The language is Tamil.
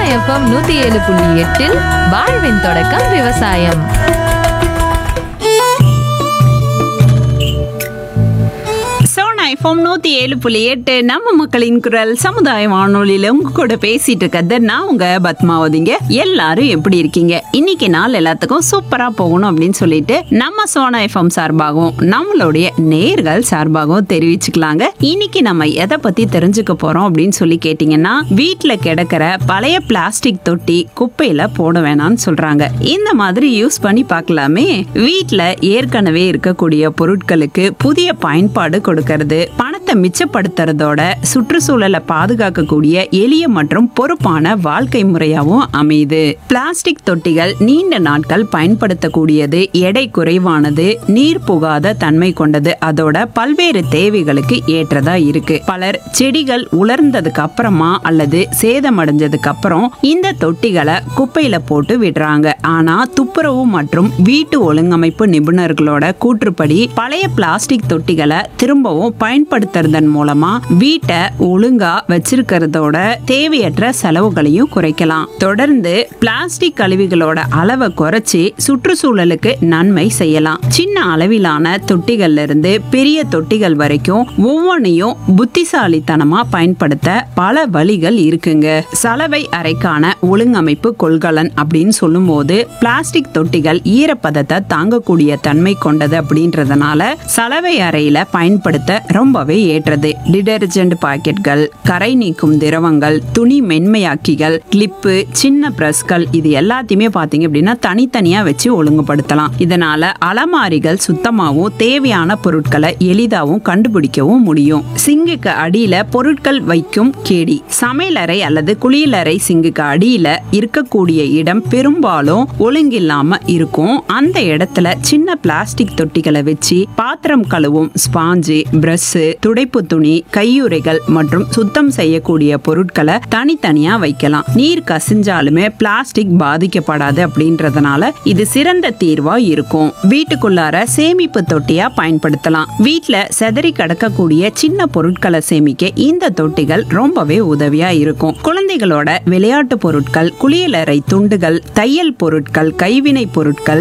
எஃப்எம் நூத்தி ஏழு புள்ளி எட்டில் வாழ்வின் தொடக்கம் விவசாயம் சோனா எஃப்எம் நூத்தி ஏழு புள்ளி எட்டு நம்ம மக்களின் குரல் சமுதாய வானொலியில உங்க கூட பேசிட்டு இருக்கிறது நான் உங்க பத்மாவதிங்க எல்லாரும் எப்படி இருக்கீங்க இன்னைக்கு நாள் எல்லாத்துக்கும் சூப்பரா போகணும் அப்படின்னு சொல்லிட்டு நம்ம சோனா எஃப்எம் சார்பாகவும் நம்மளுடைய நேர்கள் சார்பாகவும் தெரிவிச்சுக்கலாங்க இன்னைக்கு நம்ம எதை பத்தி தெரிஞ்சுக்க போறோம் அப்படின்னு சொல்லி கேட்டீங்கன்னா வீட்ல கிடக்கிற பழைய பிளாஸ்டிக் தொட்டி குப்பையில போட வேணாம்னு சொல்றாங்க இந்த மாதிரி யூஸ் பண்ணி பார்க்கலாமே வீட்ல ஏற்கனவே இருக்கக்கூடிய பொருட்களுக்கு புதிய பயன்பாடு கொடுக்கறது பணத்தை மிச்சப்படுத்துறதோட சுற்றுச்சூழலை பாதுகாக்கக்கூடிய எளிய மற்றும் பொறுப்பான வாழ்க்கை முறையாவும் அமையுது பிளாஸ்டிக் தொட்டிகள் நீண்ட நாட்கள் பயன்படுத்தக்கூடியது எடை குறைவானது நீர் புகாத தன்மை கொண்டது அதோட பல்வேறு தேவைகளுக்கு ஏற்றதா இருக்கு பலர் செடிகள் உலர்ந்ததுக்கு அப்புறமா அல்லது சேதமடைஞ்சதுக்கு அப்புறம் இந்த தொட்டிகளை குப்பையில போட்டு விடுறாங்க ஆனா துப்புரவு மற்றும் வீட்டு ஒழுங்கமைப்பு நிபுணர்களோட கூற்றுப்படி பழைய பிளாஸ்டிக் தொட்டிகளை திரும்பவும் பயன்படுத்துறதன் மூலமா வீட்டை ஒழுங்கா வச்சிருக்கிறதோட தேவையற்ற செலவுகளையும் குறைக்கலாம் தொடர்ந்து பிளாஸ்டிக் கழிவுகளோட அளவை குறைச்சி சுற்றுச்சூழலுக்கு நன்மை செய்யலாம் சின்ன அளவிலான தொட்டிகள்ல இருந்து பெரிய தொட்டிகள் வரைக்கும் ஒவ்வொன்றையும் புத்திசாலித்தனமா பயன்படுத்த பல வழிகள் இருக்குங்க சலவை அறைக்கான ஒழுங்கமைப்பு கொள்கலன் அப்படின்னு சொல்லும்போது பிளாஸ்டிக் தொட்டிகள் ஈரப்பதத்தை தாங்கக்கூடிய தன்மை கொண்டது அப்படின்றதுனால சலவை அறையில பயன்படுத்த ரொம்பவே ஏற்றது டிடர்ஜென்ட் பாக்கெட்கள் கரை நீக்கும் திரவங்கள் துணி மென்மையாக்கிகள் கிளிப்பு சின்ன பிரஸ்கள் இது எல்லாத்தையுமே பாத்தீங்க அப்படின்னா தனித்தனியா வச்சு ஒழுங்குபடுத்தலாம் இதனால அலமாரிகள் சுத்தமாகவும் தேவையான பொருட்களை எளிதாகவும் கண்டுபிடிக்கவும் முடியும் சிங்குக்கு அடியில பொருட்கள் வைக்கும் கேடி சமையலறை அல்லது குளியலறை சிங்குக்கு அடியில இருக்கக்கூடிய இடம் பெரும்பாலும் ஒழுங்கில்லாம இருக்கும் அந்த இடத்துல சின்ன பிளாஸ்டிக் தொட்டிகளை வச்சு பாத்திரம் கழுவும் ஸ்பாஞ்சு பிரஷ் துடைப்பு துணி கையுறைகள் மற்றும் சுத்தம் செய்யக்கூடிய பொருட்களை தனித்தனியா வைக்கலாம் நீர் கசிஞ்சாலுமே பிளாஸ்டிக் பாதிக்கப்படாது அப்படின்றதுனால இது சிறந்த தீர்வா இருக்கும் வீட்டுக்குள்ளார சேமிப்பு தொட்டியா பயன்படுத்தலாம் வீட்ல செதறி கிடக்கக்கூடிய சின்ன பொருட்களை சேமிக்க இந்த தொட்டிகள் ரொம்பவே உதவியா இருக்கும் குழந்தைகளோட விளையாட்டு பொருட்கள் குளியலறை துண்டுகள் தையல் பொருட்கள் கைவினை பொருட்கள்